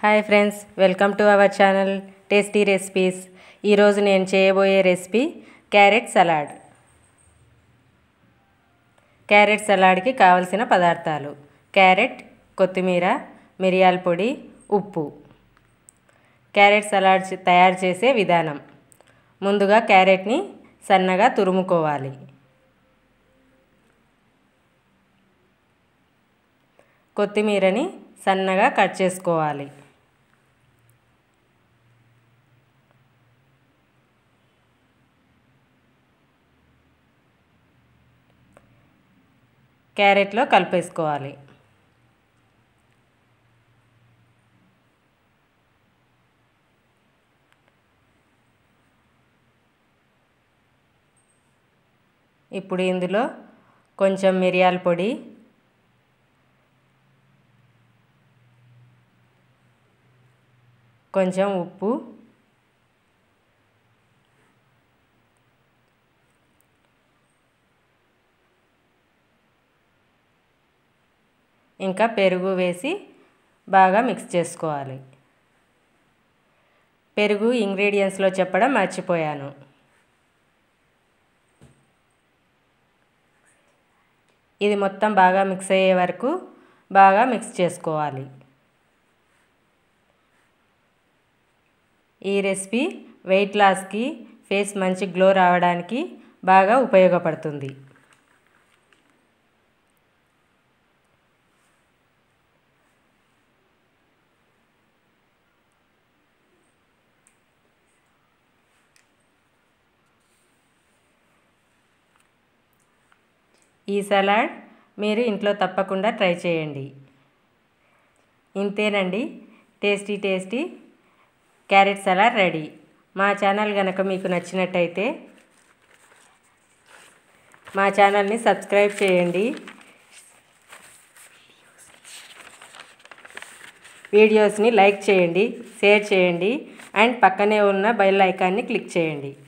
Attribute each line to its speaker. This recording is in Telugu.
Speaker 1: hi friends welcome to our channel tasty recipes ఈరోజు నేను చేయబోయే రెసిపీ క్యారెట్ సలాడ్ క్యారెట్ సలాడ్కి కావలసిన పదార్థాలు క్యారెట్ కొత్తిమీర మిరియాల పొడి ఉప్పు క్యారెట్ సలాడ్ చే- తయారు చేసే విధానం ముందుగా క్యారెట్ని సన్నగా తురుముకోవాలి కొత్తిమీరని సన్నగా కట్ చేసుకోవాలి క్యారెట్లో కలిపేసుకోవాలి ఇప్పుడు ఇందులో కొంచెం మిరియాల పొడి కొంచెం ఉప్పు ఇంకా పెరుగు వేసి బాగా మిక్స్ చేసుకోవాలి పెరుగు ఇంగ్రీడియంట్స్లో చెప్పడం మర్చిపోయాను ఇది మొత్తం బాగా మిక్స్ అయ్యే వరకు బాగా మిక్స్ చేసుకోవాలి ఈ రెసిపీ వెయిట్ లాస్కి ఫేస్ మంచి గ్లో రావడానికి బాగా ఉపయోగపడుతుంది ఈ సలాడ్ మీరు ఇంట్లో తప్పకుండా ట్రై చేయండి ఇంతేనండి tasty tasty carrot salad ready మా ఛానల్ కనుక మీకు నచ్చినట్టయితే మా ఛానల్ని సబ్స్క్రైబ్ చేయండి వీడియోస్ని లైక్ చేయండి షేర్ చేయండి అండ్ పక్కనే ఉన్న బెల్ ఐకాన్ని క్లిక్ చేయండి